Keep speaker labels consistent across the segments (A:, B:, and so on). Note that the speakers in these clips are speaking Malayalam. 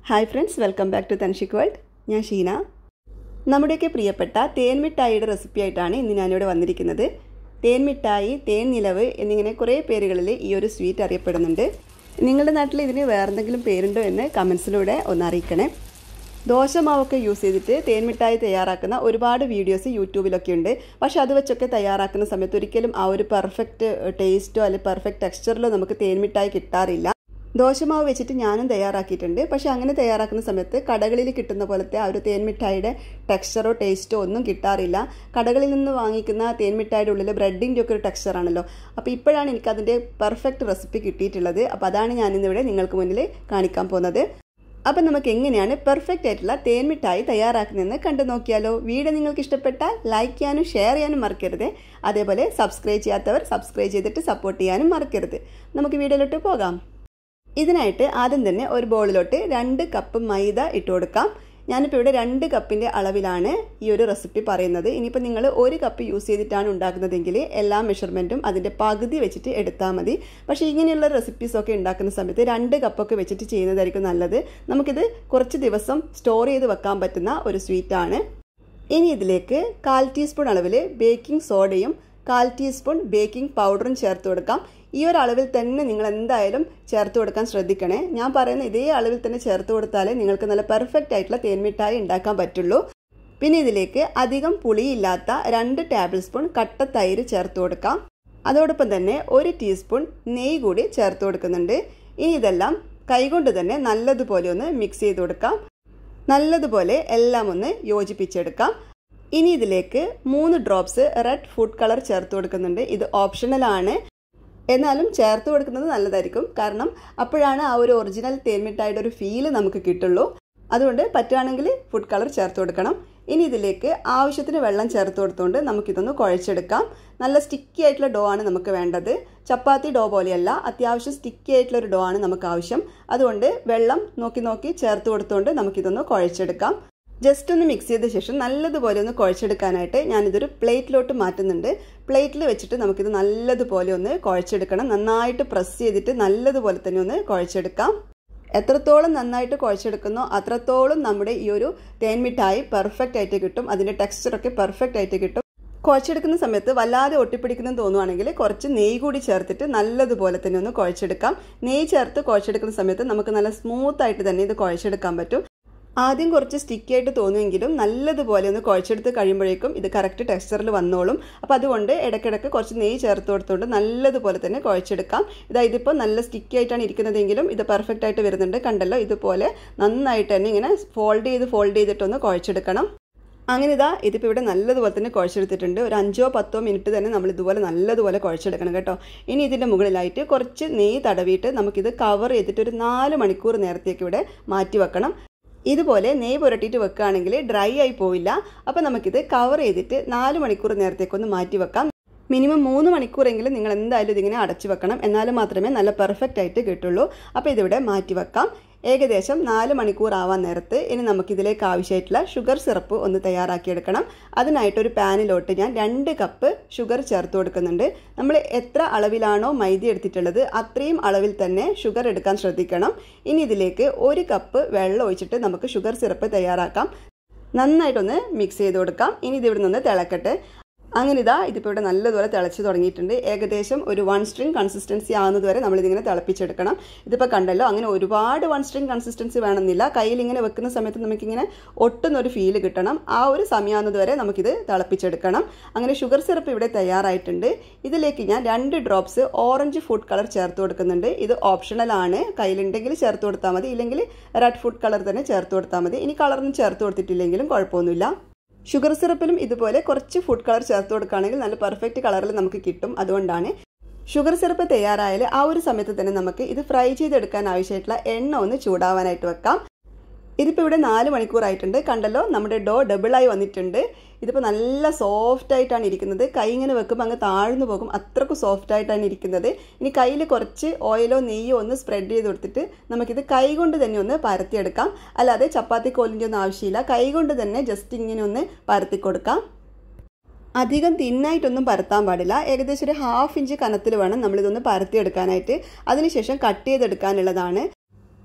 A: hi friends welcome back to Thanshik world ഞാൻ ഷീന നമ്മുടെയൊക്കെ പ്രിയപ്പെട്ട തേൻ മിഠായിയുടെ റെസിപ്പി ആയിട്ടാണ് ഇന്ന് ഞാനിവിടെ വന്നിരിക്കുന്നത് തേൻ മിഠായി തേൻ നിലവ് എന്നിങ്ങനെ കുറേ പേരുകളിൽ ഈ ഒരു സ്വീറ്റ് അറിയപ്പെടുന്നുണ്ട് നിങ്ങളുടെ നാട്ടിൽ ഇതിന് വേറെന്തെങ്കിലും പേരുണ്ടോ എന്ന് കമൻസിലൂടെ ഒന്ന് അറിയിക്കണേ ദോശമാവൊക്കെ യൂസ് ചെയ്തിട്ട് തേൻ മിഠായി തയ്യാറാക്കുന്ന ഒരുപാട് വീഡിയോസ് യൂട്യൂബിലൊക്കെ ഉണ്ട് പക്ഷെ അത് വെച്ചൊക്കെ തയ്യാറാക്കുന്ന സമയത്ത് ഒരിക്കലും ആ ഒരു പെർഫെക്റ്റ് ടേസ്റ്റോ അല്ലെങ്കിൽ പെർഫെക്റ്റ് ടെക്സ്ചറിലോ നമുക്ക് തേൻ മിഠായി കിട്ടാറില്ല ദോശമാവ് വെച്ചിട്ട് ഞാനും തയ്യാറാക്കിയിട്ടുണ്ട് പക്ഷെ അങ്ങനെ തയ്യാറാക്കുന്ന സമയത്ത് കടകളിൽ കിട്ടുന്ന പോലത്തെ ആ ഒരു തേൻ മിഠായിയുടെ ടെക്സ്ചറോ ടേസ്റ്റോ ഒന്നും കിട്ടാറില്ല കടകളിൽ നിന്ന് വാങ്ങിക്കുന്ന തേൻ മിഠായിയുടെ ഉള്ളിൽ ബ്രെഡിൻ്റെ ഒക്കെ ഒരു ടെക്സ്ചറാണല്ലോ അപ്പോൾ ഇപ്പോഴാണ് എനിക്കതിൻ്റെ പെർഫെക്റ്റ് റെസിപ്പി കിട്ടിയിട്ടുള്ളത് അപ്പോൾ അതാണ് ഞാനിന്നിവിടെ നിങ്ങൾക്ക് മുന്നിൽ കാണിക്കാൻ പോകുന്നത് അപ്പം നമുക്ക് എങ്ങനെയാണ് പെർഫെക്റ്റ് ആയിട്ടുള്ള തേൻ മിഠായി തയ്യാറാക്കുന്നതെന്ന് കണ്ടു നോക്കിയാലോ വീഡിയോ നിങ്ങൾക്ക് ഇഷ്ടപ്പെട്ടാൽ ലൈക്ക് ചെയ്യാനും ഷെയർ ചെയ്യാനും മറക്കരുത് അതേപോലെ സബ്സ്ക്രൈബ് ചെയ്യാത്തവർ സബ്സ്ക്രൈബ് ചെയ്തിട്ട് സപ്പോർട്ട് ചെയ്യാനും മറക്കരുത് നമുക്ക് വീഡിയോയിലോട്ട് പോകാം ഇതിനായിട്ട് ആദ്യം തന്നെ ഒരു ബോളിലോട്ട് രണ്ട് കപ്പ് മൈദ ഇട്ട് കൊടുക്കാം ഞാനിപ്പോൾ ഇവിടെ രണ്ട് കപ്പിൻ്റെ അളവിലാണ് ഈ ഒരു റെസിപ്പി പറയുന്നത് ഇനിയിപ്പോൾ നിങ്ങൾ ഒരു കപ്പ് യൂസ് ചെയ്തിട്ടാണ് ഉണ്ടാക്കുന്നതെങ്കിൽ എല്ലാ മെഷർമെൻറ്റും അതിൻ്റെ പകുതി വെച്ചിട്ട് എടുത്താൽ മതി പക്ഷേ ഇങ്ങനെയുള്ള റെസിപ്പീസൊക്കെ ഉണ്ടാക്കുന്ന സമയത്ത് രണ്ട് കപ്പൊക്കെ വെച്ചിട്ട് ചെയ്യുന്നതായിരിക്കും നല്ലത് നമുക്കിത് കുറച്ച് ദിവസം സ്റ്റോർ ചെയ്ത് വെക്കാൻ പറ്റുന്ന ഒരു സ്വീറ്റാണ് ഇനി ഇതിലേക്ക് കാൽ ടീസ്പൂൺ അളവിൽ ബേക്കിംഗ് സോഡയും കാൽ ടീസ്പൂൺ ബേക്കിംഗ് പൗഡറും ചേർത്ത് കൊടുക്കാം ഈ ഒരു അളവിൽ തന്നെ നിങ്ങൾ എന്തായാലും ചേർത്ത് കൊടുക്കാൻ ശ്രദ്ധിക്കണേ ഞാൻ പറയുന്ന ഇതേ അളവിൽ തന്നെ ചേർത്ത് കൊടുത്താലേ നിങ്ങൾക്ക് നല്ല പെർഫെക്റ്റ് ആയിട്ടുള്ള തേൻമിഠായി ഉണ്ടാക്കാൻ പറ്റുള്ളൂ പിന്നെ ഇതിലേക്ക് അധികം പുളിയില്ലാത്ത രണ്ട് ടേബിൾ സ്പൂൺ കട്ട തൈര് ചേർത്ത് കൊടുക്കാം അതോടൊപ്പം തന്നെ ഒരു ടീസ്പൂൺ നെയ്യ് കൂടി ചേർത്ത് കൊടുക്കുന്നുണ്ട് ഇനി ഇതെല്ലാം കൈകൊണ്ട് തന്നെ നല്ലതുപോലെ ഒന്ന് മിക്സ് ചെയ്ത് കൊടുക്കാം നല്ലതുപോലെ എല്ലാം ഒന്ന് യോജിപ്പിച്ചെടുക്കാം ഇനി ഇതിലേക്ക് മൂന്ന് ഡ്രോപ്സ് റെഡ് ഫുഡ് കളർ ചേർത്ത് കൊടുക്കുന്നുണ്ട് ഇത് ഓപ്ഷണലാണ് എന്നാലും ചേർത്ത് കൊടുക്കുന്നത് നല്ലതായിരിക്കും കാരണം അപ്പോഴാണ് ആ ഒരു ഒറിജിനൽ തേൻമിഠായിയുടെ ഒരു ഫീല് നമുക്ക് കിട്ടുള്ളൂ അതുകൊണ്ട് പറ്റുകയാണെങ്കിൽ ഫുഡ് കളർ ചേർത്ത് കൊടുക്കണം ഇനി ഇതിലേക്ക് ആവശ്യത്തിന് വെള്ളം ചേർത്ത് കൊടുത്തുകൊണ്ട് നമുക്കിതൊന്ന് കുഴച്ചെടുക്കാം നല്ല സ്റ്റിക്കി ആയിട്ടുള്ള ഡോ ആണ് നമുക്ക് വേണ്ടത് ചപ്പാത്തി ഡോ പോലെയല്ല അത്യാവശ്യം സ്റ്റിക്കി ആയിട്ടുള്ള ഒരു ഡോ ആണ് നമുക്ക് ആവശ്യം അതുകൊണ്ട് വെള്ളം നോക്കി നോക്കി ചേർത്ത് കൊടുത്തുകൊണ്ട് നമുക്കിതൊന്ന് കുഴച്ചെടുക്കാം ജസ്റ്റ് ഒന്ന് മിക്സ് ചെയ്ത ശേഷം നല്ലതുപോലെ ഒന്ന് കുഴച്ചെടുക്കാനായിട്ട് ഞാനിതൊരു പ്ലേറ്റിലോട്ട് മാറ്റുന്നുണ്ട് പ്ലേറ്റിൽ വെച്ചിട്ട് നമുക്കിത് നല്ലതുപോലെ ഒന്ന് കുഴച്ചെടുക്കണം നന്നായിട്ട് പ്രസ് ചെയ്തിട്ട് നല്ലതുപോലെ തന്നെ ഒന്ന് കുഴച്ചെടുക്കാം എത്രത്തോളം നന്നായിട്ട് കുഴച്ചെടുക്കുന്നോ അത്രത്തോളം നമ്മുടെ ഈ ഒരു തേൻമിഠായി പെർഫെക്റ്റ് ആയിട്ട് കിട്ടും അതിൻ്റെ ടെക്സ്ചറൊക്കെ പെർഫെക്റ്റ് ആയിട്ട് കിട്ടും കുഴച്ചെടുക്കുന്ന സമയത്ത് വല്ലാതെ ഒട്ടിപ്പിടിക്കുന്നു തോന്നുവാണെങ്കിൽ കുറച്ച് നെയ്യ് കൂടി ചേർത്തിട്ട് നല്ലതുപോലെ തന്നെ ഒന്ന് കുഴച്ചെടുക്കാം നെയ്യ് ചേർത്ത് കുഴച്ചെടുക്കുന്ന സമയത്ത് നമുക്ക് നല്ല സ്മൂത്ത് ആയിട്ട് തന്നെ ഇത് കുഴച്ചെടുക്കാൻ പറ്റും ആദ്യം കുറച്ച് സ്റ്റിക്കി ആയിട്ട് തോന്നുമെങ്കിലും നല്ലതുപോലെ ഒന്ന് കുഴച്ചെടുത്ത് കഴിയുമ്പോഴേക്കും ഇത് കറക്റ്റ് ടെക്സ്ചറിൽ വന്നോളും അപ്പോൾ അതുകൊണ്ട് ഇടയ്ക്കിടയ്ക്ക് കുറച്ച് നെയ്യ് ചേർത്ത് കൊടുത്തുകൊണ്ട് നല്ലതുപോലെ തന്നെ കുഴച്ചെടുക്കാം ഇതാ ഇതിപ്പോൾ നല്ല സ്റ്റിക്കി ആയിട്ടാണ് ഇരിക്കുന്നതെങ്കിലും ഇത് പെർഫെക്റ്റ് ആയിട്ട് വരുന്നുണ്ട് കണ്ടല്ലോ ഇതുപോലെ നന്നായിട്ട് തന്നെ ഇങ്ങനെ ഫോൾഡ് ചെയ്ത് ഫോൾഡ് ചെയ്തിട്ടൊന്ന് കുഴച്ചെടുക്കണം അങ്ങനെ ഇതാ ഇതിപ്പോൾ ഇവിടെ നല്ലതുപോലെ തന്നെ കുഴച്ചെടുത്തിട്ടുണ്ട് ഒരു അഞ്ചോ പത്തോ മിനിറ്റ് തന്നെ നമ്മൾ ഇതുപോലെ നല്ലതുപോലെ കുഴച്ചെടുക്കണം കേട്ടോ ഇനി ഇതിൻ്റെ മുകളിലായിട്ട് കുറച്ച് നെയ്യ് തടവിയിട്ട് നമുക്കിത് കവർ ചെയ്തിട്ട് ഒരു നാല് മണിക്കൂർ നേരത്തേക്ക് ഇവിടെ മാറ്റി വെക്കണം ഇതുപോലെ നെയ്യ് പുരട്ടിയിട്ട് വെക്കുകയാണെങ്കിൽ ഡ്രൈ ആയി പോയില്ല അപ്പോൾ നമുക്കിത് കവർ ചെയ്തിട്ട് നാല് മണിക്കൂർ നേരത്തേക്കൊന്ന് മാറ്റി വെക്കാം മിനിമം മൂന്ന് മണിക്കൂറെങ്കിലും നിങ്ങൾ എന്തായാലും ഇതിങ്ങനെ അടച്ചു വെക്കണം എന്നാൽ മാത്രമേ നല്ല പെർഫെക്റ്റ് ആയിട്ട് കിട്ടുള്ളൂ അപ്പോൾ ഇതിവിടെ മാറ്റി വെക്കാം ഏകദേശം നാല് മണിക്കൂർ ആവാൻ നേരത്ത് ഇനി നമുക്കിതിലേക്ക് ആവശ്യമായിട്ടുള്ള ഷുഗർ സിറപ്പ് ഒന്ന് തയ്യാറാക്കിയെടുക്കണം അതിനായിട്ട് ഒരു പാനിലോട്ട് ഞാൻ രണ്ട് കപ്പ് ഷുഗർ ചേർത്ത് കൊടുക്കുന്നുണ്ട് നമ്മൾ എത്ര അളവിലാണോ മൈദ എടുത്തിട്ടുള്ളത് അത്രയും അളവിൽ തന്നെ ഷുഗർ എടുക്കാൻ ശ്രദ്ധിക്കണം ഇനി ഇതിലേക്ക് ഒരു കപ്പ് വെള്ളം ഒഴിച്ചിട്ട് നമുക്ക് ഷുഗർ സിറപ്പ് തയ്യാറാക്കാം നന്നായിട്ടൊന്ന് മിക്സ് ചെയ്ത് കൊടുക്കാം ഇനി ഇതിവിടെ നിന്ന് തിളക്കട്ടെ അങ്ങനെ ഇതാ ഇതിപ്പോൾ ഇവിടെ നല്ലതുപോലെ തിളച്ച് തുടങ്ങിയിട്ടുണ്ട് ഏകദേശം ഒരു വൺ സ്ട്രിങ് കൺസിസ്റ്റൻസി ആകുന്നത് വരെ നമ്മളിതിങ്ങനെ തിളപ്പിച്ചെടുക്കണം ഇതിപ്പോൾ കണ്ടല്ലോ അങ്ങനെ ഒരുപാട് വൺ സ്ട്രിങ് കൺസിസ്റ്റൻസി വേണമെന്നില്ല കയ്യിൽ ഇങ്ങനെ വെക്കുന്ന സമയത്ത് നമുക്കിങ്ങനെ ഒട്ടുന്നൊരു ഫീല് കിട്ടണം ആ ഒരു സമയമാകുന്നത് വരെ നമുക്കിത് തിളപ്പിച്ചെടുക്കണം അങ്ങനെ ഷുഗർ സിറപ്പ് ഇവിടെ തയ്യാറായിട്ടുണ്ട് ഇതിലേക്ക് ഞാൻ രണ്ട് ഡ്രോപ്സ് ഓറഞ്ച് ഫുഡ് കളർ ചേർത്ത് കൊടുക്കുന്നുണ്ട് ഇത് ഓപ്ഷണലാണ് കയ്യിലുണ്ടെങ്കിൽ ചേർത്ത് കൊടുത്താൽ മതി ഇല്ലെങ്കിൽ റെഡ് ഫുഡ് കളർ തന്നെ ചേർത്ത് കൊടുത്താൽ മതി ഇനി കളറൊന്നും ചേർത്ത് കൊടുത്തിട്ടില്ലെങ്കിലും കുഴപ്പമൊന്നുമില്ല ഷുഗർ സിറപ്പിലും ഇതുപോലെ കുറച്ച് ഫുഡ് കളർ ചേർത്ത് കൊടുക്കുകയാണെങ്കിൽ നല്ല പെർഫെക്റ്റ് കളറിൽ നമുക്ക് കിട്ടും അതുകൊണ്ടാണ് ഷുഗർ സിറപ്പ് തയ്യാറായാൽ ആ ഒരു സമയത്ത് തന്നെ നമുക്ക് ഇത് ഫ്രൈ ചെയ്തെടുക്കാൻ ആവശ്യമായിട്ടുള്ള എണ്ണ ഒന്ന് ചൂടാവാനായിട്ട് വെക്കാം ഇതിപ്പോൾ ഇവിടെ നാല് മണിക്കൂറായിട്ടുണ്ട് കണ്ടല്ലോ നമ്മുടെ ഡോ ഡബിളായി വന്നിട്ടുണ്ട് ഇതിപ്പോൾ നല്ല സോഫ്റ്റ് ആയിട്ടാണ് ഇരിക്കുന്നത് കൈ ഇങ്ങനെ വെക്കുമ്പോൾ അങ്ങ് താഴ്ന്നു പോകും അത്രക്കും സോഫ്റ്റ് ആയിട്ടാണ് ഇരിക്കുന്നത് ഇനി കയ്യിൽ കുറച്ച് ഓയിലോ നെയ്യോ ഒന്ന് സ്പ്രെഡ് ചെയ്ത് കൊടുത്തിട്ട് നമുക്കിത് കൈ കൊണ്ട് തന്നെ ഒന്ന് പരത്തിയെടുക്കാം അല്ലാതെ ചപ്പാത്തി കോലിൻ്റെ ഒന്നും ആവശ്യമില്ല കൈ കൊണ്ട് തന്നെ ജസ്റ്റ് ഇങ്ങനെ ഒന്ന് പരത്തി കൊടുക്കാം അധികം തിന്നായിട്ടൊന്നും പരത്താൻ പാടില്ല ഏകദേശം ഒരു ഹാഫ് ഇഞ്ച് കനത്തിൽ വേണം നമ്മളിതൊന്ന് പരത്തിയെടുക്കാനായിട്ട് അതിനുശേഷം കട്ട് ചെയ്തെടുക്കാനുള്ളതാണ്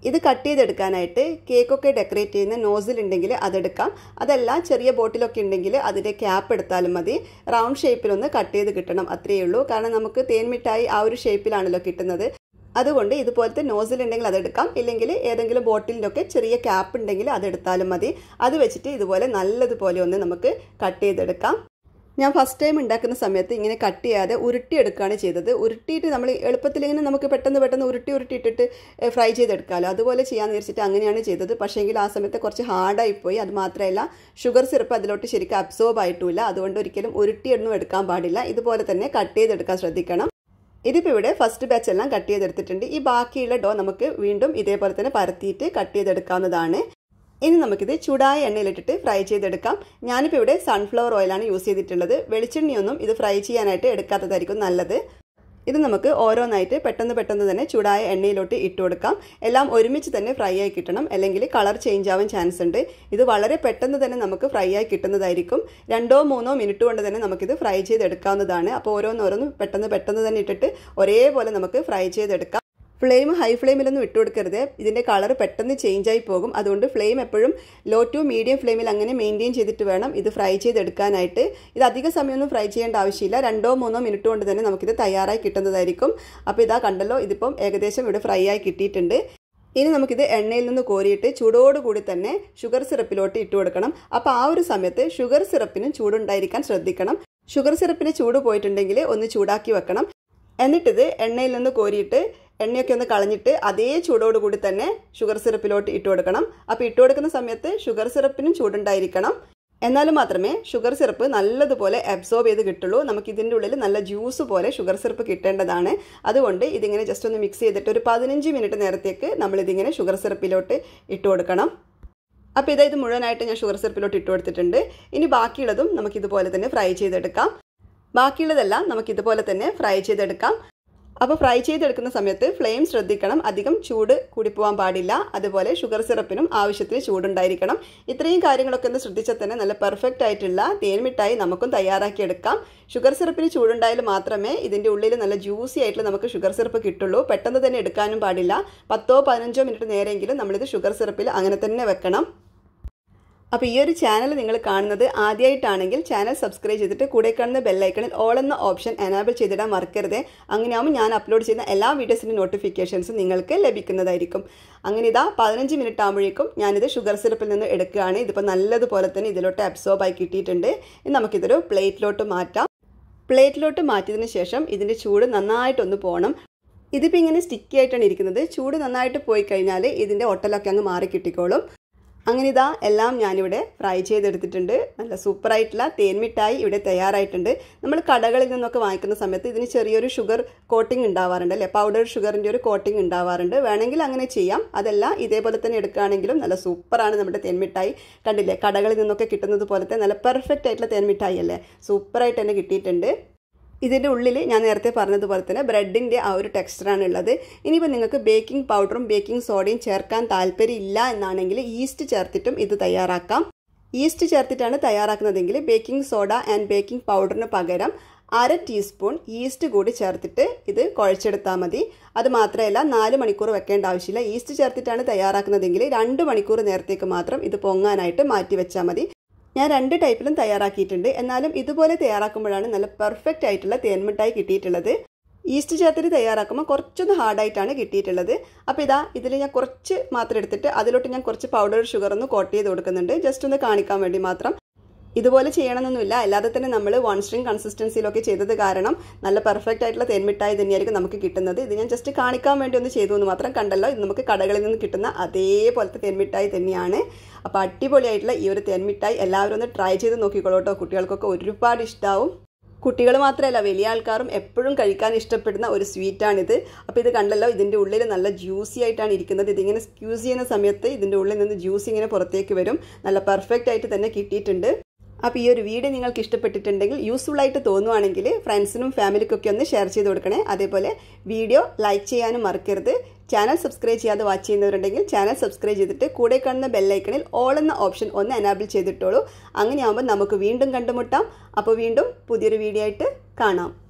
A: ഇത് കട്ട് ചെയ്തെടുക്കാനായിട്ട് കേക്കൊക്കെ ഡെക്കറേറ്റ് ചെയ്യുന്ന നോസിൽ ഉണ്ടെങ്കിൽ അതെടുക്കാം അതല്ല ചെറിയ ബോട്ടിലൊക്കെ ഉണ്ടെങ്കിൽ അതിൻ്റെ ക്യാപ്പ് എടുത്താലും മതി റൗണ്ട് ഷേപ്പിലൊന്ന് കട്ട് ചെയ്ത് കിട്ടണം അത്രയേ ഉള്ളൂ കാരണം നമുക്ക് തേൻമിഠായി ആ ഒരു ഷേപ്പിലാണല്ലോ കിട്ടുന്നത് അതുകൊണ്ട് ഇതുപോലത്തെ നോസിൽ ഉണ്ടെങ്കിൽ അതെടുക്കാം ഇല്ലെങ്കിൽ ഏതെങ്കിലും ബോട്ടിലിലൊക്കെ ചെറിയ ക്യാപ്പ് ഉണ്ടെങ്കിൽ അതെടുത്താലും മതി അത് വെച്ചിട്ട് ഇതുപോലെ നല്ലതുപോലെ ഒന്ന് നമുക്ക് കട്ട് ചെയ്തെടുക്കാം ഞാൻ ഫസ്റ്റ് ടൈം ഉണ്ടാക്കുന്ന സമയത്ത് ഇങ്ങനെ കട്ട് ചെയ്യാതെ ഉരുട്ടിയെടുക്കുകയാണ് ചെയ്തത് ഉരുട്ടിയിട്ട് നമ്മൾ എളുപ്പത്തിൽ ഇങ്ങനെ നമുക്ക് പെട്ടെന്ന് പെട്ടെന്ന് ഉരുട്ടി ഉരുട്ടിയിട്ടിട്ട് ഫ്രൈ ചെയ്തെടുക്കാമല്ലോ അതുപോലെ ചെയ്യാമെന്ന് വിചാരിച്ചിട്ട് അങ്ങനെയാണ് ചെയ്തത് പക്ഷേങ്കിൽ ആ സമയത്ത് കുറച്ച് ഹാർഡായി പോയി അത് മാത്രമല്ല ഷുഗർ സിറപ്പ് അതിലോട്ട് ശരിക്കും അബ്സോർബ് ആയിട്ടില്ല അതുകൊണ്ട് ഒരിക്കലും ഉരുട്ടിയൊന്നും എടുക്കാൻ പാടില്ല ഇതുപോലെ തന്നെ കട്ട് ചെയ്തെടുക്കാൻ ശ്രദ്ധിക്കണം ഇതിപ്പോൾ ഇവിടെ ഫസ്റ്റ് ബാച്ച് എല്ലാം കട്ട് ചെയ്തെടുത്തിട്ടുണ്ട് ഈ ബാക്കിയുള്ള ഡോ നമുക്ക് വീണ്ടും ഇതേപോലെ തന്നെ പരത്തിയിട്ട് കട്ട് ചെയ്തെടുക്കാവുന്നതാണ് ഇനി നമുക്കിത് ചൂടായ എണ്ണയിലിട്ടിട്ട് ഫ്രൈ ചെയ്തെടുക്കാം ഞാനിപ്പോൾ ഇവിടെ സൺഫ്ലവർ ഓയിലാണ് യൂസ് ചെയ്തിട്ടുള്ളത് വെളിച്ചെണ്ണയൊന്നും ഇത് ഫ്രൈ ചെയ്യാനായിട്ട് എടുക്കാത്തതായിരിക്കും നല്ലത് ഇത് നമുക്ക് ഓരോന്നായിട്ട് പെട്ടെന്ന് പെട്ടെന്ന് തന്നെ ചൂടായ എണ്ണയിലോട്ട് ഇട്ട് കൊടുക്കാം എല്ലാം ഒരുമിച്ച് തന്നെ ഫ്രൈ ആയി കിട്ടണം അല്ലെങ്കിൽ കളർ ചേഞ്ച് ആവാൻ ചാൻസ് ഉണ്ട് ഇത് വളരെ പെട്ടെന്ന് തന്നെ നമുക്ക് ഫ്രൈ ആയി കിട്ടുന്നതായിരിക്കും രണ്ടോ മൂന്നോ മിനിറ്റ് കൊണ്ട് തന്നെ നമുക്കിത് ഫ്രൈ ചെയ്തെടുക്കാവുന്നതാണ് അപ്പോൾ ഓരോന്നോരോന്ന് പെട്ടെന്ന് പെട്ടെന്ന് തന്നെ ഇട്ടിട്ട് ഒരേപോലെ നമുക്ക് ഫ്രൈ ചെയ്തെടുക്കാം ഫ്ലെയിം ഹൈ ഫ്ലെയിമിലൊന്നും ഇട്ട് കൊടുക്കരുത് ഇതിൻ്റെ കളർ പെട്ടെന്ന് ചേഞ്ച് ആയി പോകും അതുകൊണ്ട് ഫ്ലെയിം എപ്പോഴും ലോ ടു മീഡിയം ഫ്ലെയിമിൽ അങ്ങനെ മെയിൻറ്റെയിൻ ചെയ്തിട്ട് വേണം ഇത് ഫ്രൈ ചെയ്തെടുക്കാനായിട്ട് ഇത് അധിക സമയമൊന്നും ഫ്രൈ ചെയ്യേണ്ട ആവശ്യമില്ല രണ്ടോ മൂന്നോ മിനിറ്റ് കൊണ്ട് തന്നെ നമുക്കിത് തയ്യാറായി കിട്ടുന്നതായിരിക്കും അപ്പോൾ ഇതാ കണ്ടല്ലോ ഇതിപ്പം ഏകദേശം ഇവിടെ ഫ്രൈ ആയി കിട്ടിയിട്ടുണ്ട് ഇനി നമുക്കിത് എണ്ണയിൽ നിന്ന് കോരിയിട്ട് ചൂടോടുകൂടി തന്നെ ഷുഗർ സിറപ്പിലോട്ട് ഇട്ട് കൊടുക്കണം അപ്പോൾ ആ ഒരു സമയത്ത് ഷുഗർ സിറപ്പിനും ചൂടുണ്ടായിരിക്കാൻ ശ്രദ്ധിക്കണം ഷുഗർ സിറപ്പിന് ചൂട് പോയിട്ടുണ്ടെങ്കിൽ ഒന്ന് ചൂടാക്കി വെക്കണം എന്നിട്ടിത് എണ്ണയിൽ നിന്ന് കോരിയിട്ട് എണ്ണയൊക്കെ ഒന്ന് കളഞ്ഞിട്ട് അതേ ചൂടോടുകൂടി തന്നെ ഷുഗർ സിറപ്പിലോട്ട് ഇട്ട് കൊടുക്കണം അപ്പോൾ ഇട്ട് കൊടുക്കുന്ന സമയത്ത് ഷുഗർ സിറപ്പിനും ചൂടുണ്ടായിരിക്കണം എന്നാലും മാത്രമേ ഷുഗർ സിറപ്പ് നല്ലതുപോലെ അബ്സോർബ് ചെയ്ത് കിട്ടുള്ളൂ നമുക്ക് ഇതിൻ്റെ ഉള്ളിൽ നല്ല ജ്യൂസ് പോലെ ഷുഗർ സിറപ്പ് കിട്ടേണ്ടതാണ് അതുകൊണ്ട് ഇതിങ്ങനെ ജസ്റ്റ് ഒന്ന് മിക്സ് ചെയ്തിട്ട് ഒരു പതിനഞ്ച് മിനിറ്റ് നേരത്തേക്ക് നമ്മളിതിങ്ങനെ ഷുഗർ സിറപ്പിലോട്ട് ഇട്ട് കൊടുക്കണം അപ്പോൾ ഇതാ ഇത് മുഴുവനായിട്ട് ഞാൻ ഷുഗർ സിറപ്പിലോട്ട് ഇട്ട് കൊടുത്തിട്ടുണ്ട് ഇനി ബാക്കിയുള്ളതും നമുക്കിതുപോലെ തന്നെ ഫ്രൈ ചെയ്തെടുക്കാം ബാക്കിയുള്ളതെല്ലാം നമുക്കിതുപോലെ തന്നെ ഫ്രൈ ചെയ്തെടുക്കാം അപ്പോൾ ഫ്രൈ ചെയ്തെടുക്കുന്ന സമയത്ത് ഫ്ലെയിം ശ്രദ്ധിക്കണം അധികം ചൂട് കൂടിപ്പോവാൻ പാടില്ല അതുപോലെ ഷുഗർ സിറപ്പിനും ആവശ്യത്തിന് ചൂടുണ്ടായിരിക്കണം ഇത്രയും കാര്യങ്ങളൊക്കെ ഒന്ന് ശ്രദ്ധിച്ചാൽ തന്നെ നല്ല പെർഫെക്റ്റ് ആയിട്ടുള്ള തേൻമിഠായി നമുക്കും തയ്യാറാക്കിയെടുക്കാം ഷുഗർ സിറപ്പിന് ചൂടുണ്ടായാൽ മാത്രമേ ഇതിൻ്റെ ഉള്ളിൽ നല്ല ജ്യൂസി ആയിട്ടുള്ള നമുക്ക് ഷുഗർ സിറപ്പ് കിട്ടുള്ളൂ പെട്ടെന്ന് തന്നെ എടുക്കാനും പാടില്ല പത്തോ പതിനഞ്ചോ മിനിറ്റ് നേരെങ്കിലും നമ്മളിത് ഷുഗർ സിറപ്പിൽ അങ്ങനെ തന്നെ വെക്കണം അപ്പോൾ ഈ ഒരു ചാനൽ നിങ്ങൾ കാണുന്നത് ആദ്യമായിട്ടാണെങ്കിൽ ചാനൽ സബ്സ്ക്രൈബ് ചെയ്തിട്ട് കൂടെ കാണുന്ന ബെല്ലൈക്കണിൽ ഓൾ എന്ന ഓപ്ഷൻ എനാബിൾ ചെയ്തിടാൻ മറക്കരുത് അങ്ങനെയാകുമ്പോൾ ഞാൻ അപ്ലോഡ് ചെയ്യുന്ന എല്ലാ വീഡിയോസിൻ്റെ നോട്ടിഫിക്കേഷൻസും നിങ്ങൾക്ക് ലഭിക്കുന്നതായിരിക്കും അങ്ങനെ ഇതാ പതിനഞ്ച് മിനിറ്റ് ആകുമ്പോഴേക്കും ഞാനിത് ഷുഗർ സിറപ്പിൽ നിന്ന് എടുക്കുകയാണ് ഇതിപ്പോൾ നല്ലതുപോലെ തന്നെ ഇതിലോട്ട് അബ്സോർബ് ആയി കിട്ടിയിട്ടുണ്ട് ഇനി നമുക്കിതൊരു പ്ലേറ്റിലോട്ട് മാറ്റാം പ്ലേറ്റിലോട്ട് മാറ്റിയതിന് ശേഷം ഇതിൻ്റെ ചൂട് നന്നായിട്ടൊന്ന് പോകണം ഇതിപ്പോൾ ഇങ്ങനെ സ്റ്റിക്കി ആയിട്ടാണ് ഇരിക്കുന്നത് ചൂട് നന്നായിട്ട് പോയി കഴിഞ്ഞാൽ ഇതിൻ്റെ ഒട്ടലൊക്കെ അങ്ങ് മാറി കിട്ടിക്കോളും അങ്ങനെ ഇതാ എല്ലാം ഞാനിവിടെ ഫ്രൈ ചെയ്തെടുത്തിട്ടുണ്ട് നല്ല സൂപ്പറായിട്ടുള്ള തേൻമിഠായി ഇവിടെ തയ്യാറായിട്ടുണ്ട് നമ്മൾ കടകളിൽ നിന്നൊക്കെ വാങ്ങിക്കുന്ന സമയത്ത് ഇതിന് ചെറിയൊരു ഷുഗർ കോട്ടിംഗ് ഉണ്ടാവാറുണ്ട് അല്ലേ പൗഡർ ഷുഗറിൻ്റെ ഒരു കോട്ടിംഗ് ഉണ്ടാവാറുണ്ട് വേണമെങ്കിൽ അങ്ങനെ ചെയ്യാം അതല്ല ഇതേപോലെ തന്നെ എടുക്കുകയാണെങ്കിലും നല്ല സൂപ്പറാണ് നമ്മുടെ തേൻമിഠായി കണ്ടില്ലേ കടകളിൽ നിന്നൊക്കെ കിട്ടുന്നത് പോലത്തെ നല്ല പെർഫെക്റ്റ് ആയിട്ടുള്ള തേൻമിഠായി അല്ലേ സൂപ്പറായിട്ട് തന്നെ കിട്ടിയിട്ടുണ്ട് ഇതിൻ്റെ ഉള്ളിൽ ഞാൻ നേരത്തെ പറഞ്ഞതുപോലെ തന്നെ ബ്രെഡിൻ്റെ ആ ഒരു ടെക്സ്ചറാണ് ഉള്ളത് ഇനിയിപ്പോൾ നിങ്ങൾക്ക് ബേക്കിംഗ് പൗഡറും ബേക്കിംഗ് സോഡയും ചേർക്കാൻ താല്പര്യമില്ല എന്നാണെങ്കിൽ ഈസ്റ്റ് ചേർത്തിട്ടും ഇത് തയ്യാറാക്കാം ഈസ്റ്റ് ചേർത്തിട്ടാണ് തയ്യാറാക്കുന്നതെങ്കിൽ ബേക്കിംഗ് സോഡ ആൻഡ് ബേക്കിംഗ് പൗഡറിന് പകരം അര ടീസ്പൂൺ ഈസ്റ്റ് കൂടി ചേർത്തിട്ട് ഇത് കുഴച്ചെടുത്താൽ മതി അത് മാത്രമല്ല നാല് മണിക്കൂർ വെക്കേണ്ട ആവശ്യമില്ല ഈസ്റ്റ് ചേർത്തിട്ടാണ് തയ്യാറാക്കുന്നതെങ്കിൽ രണ്ട് മണിക്കൂർ നേരത്തേക്ക് മാത്രം ഇത് പൊങ്ങാനായിട്ട് മാറ്റി വെച്ചാൽ മതി ഞാൻ രണ്ട് ടൈപ്പിലും തയ്യാറാക്കിയിട്ടുണ്ട് എന്നാലും ഇതുപോലെ തയ്യാറാക്കുമ്പോഴാണ് നല്ല പെർഫെക്റ്റ് ആയിട്ടുള്ള തേൻമിഠായി കിട്ടിയിട്ടുള്ളത് ഈസ്റ്റ് ചേർത്തിട്ട് തയ്യാറാക്കുമ്പോൾ കുറച്ചൊന്ന് ഹാർഡായിട്ടാണ് കിട്ടിയിട്ടുള്ളത് അപ്പോൾ ഇതാ ഇതിൽ ഞാൻ കുറച്ച് മാത്രം എടുത്തിട്ട് അതിലോട്ട് ഞാൻ കുറച്ച് പൗഡർ ഷുഗർ ഒന്ന് കോട്ട് ചെയ്ത് കൊടുക്കുന്നുണ്ട് ജസ്റ്റ് ഒന്ന് കാണിക്കാൻ വേണ്ടി മാത്രം ഇതുപോലെ ചെയ്യണമെന്നൊന്നുമില്ല അല്ലാതെ തന്നെ നമ്മൾ വൺ സ്ട്രിങ് കൺസിസ്റ്റൻസിയിലൊക്കെ ചെയ്തത് കാരണം നല്ല പെർഫെക്റ്റ് ആയിട്ടുള്ള തേൻമിഠായി തന്നെയായിരിക്കും നമുക്ക് കിട്ടുന്നത് ഇത് ഞാൻ ജസ്റ്റ് കാണിക്കാൻ വേണ്ടി ഒന്ന് ചെയ്തു എന്ന് മാത്രം കണ്ടല്ലോ ഇത് നമുക്ക് കടകളിൽ നിന്ന് കിട്ടുന്ന അതേപോലത്തെ തേൻമിഠായി തന്നെയാണ് അപ്പോൾ അടിപൊളിയായിട്ടുള്ള ഈ ഒരു തേൻമിഠായി എല്ലാവരും ഒന്ന് ട്രൈ ചെയ്ത് നോക്കിക്കോളൂട്ടോ കുട്ടികൾക്കൊക്കെ ഒരുപാട് ഇഷ്ടമാവും കുട്ടികൾ മാത്രമല്ല വലിയ ആൾക്കാരും എപ്പോഴും കഴിക്കാൻ ഇഷ്ടപ്പെടുന്ന ഒരു സ്വീറ്റാണിത് അപ്പോൾ ഇത് കണ്ടല്ലോ ഇതിൻ്റെ ഉള്ളിൽ നല്ല ജ്യൂസി ആയിട്ടാണ് ഇരിക്കുന്നത് ഇതിങ്ങനെ സ്ക്യൂസ് ചെയ്യുന്ന സമയത്ത് ഇതിൻ്റെ ഉള്ളിൽ നിന്ന് ജ്യൂസ് ഇങ്ങനെ പുറത്തേക്ക് വരും നല്ല പെർഫെക്റ്റ് ആയിട്ട് തന്നെ കിട്ടിയിട്ടുണ്ട് അപ്പോൾ ഈ ഒരു വീഡിയോ നിങ്ങൾക്ക് ഇഷ്ടപ്പെട്ടിട്ടുണ്ടെങ്കിൽ യൂസ്ഫുൾ ആയിട്ട് തോന്നുവാണെങ്കിൽ ഫ്രണ്ട്സിനും ഫാമിലിക്കൊക്കെ ഒന്ന് ഷെയർ ചെയ്ത് കൊടുക്കണേ അതേപോലെ വീഡിയോ ലൈക്ക് ചെയ്യാനും മറക്കരുത് ചാനൽ സബ്സ്ക്രൈബ് ചെയ്യാതെ വാച്ച് ചെയ്യുന്നവരുണ്ടെങ്കിൽ ചാനൽ സബ്സ്ക്രൈബ് ചെയ്തിട്ട് കൂടെ കാണുന്ന ബെല്ലൈക്കണിൽ ഓൾ എന്ന ഓപ്ഷൻ ഒന്ന് എനാബിൾ ചെയ്തിട്ടോളൂ അങ്ങനെയാകുമ്പോൾ നമുക്ക് വീണ്ടും കണ്ടുമുട്ടാം അപ്പോൾ വീണ്ടും പുതിയൊരു വീഡിയോ ആയിട്ട് കാണാം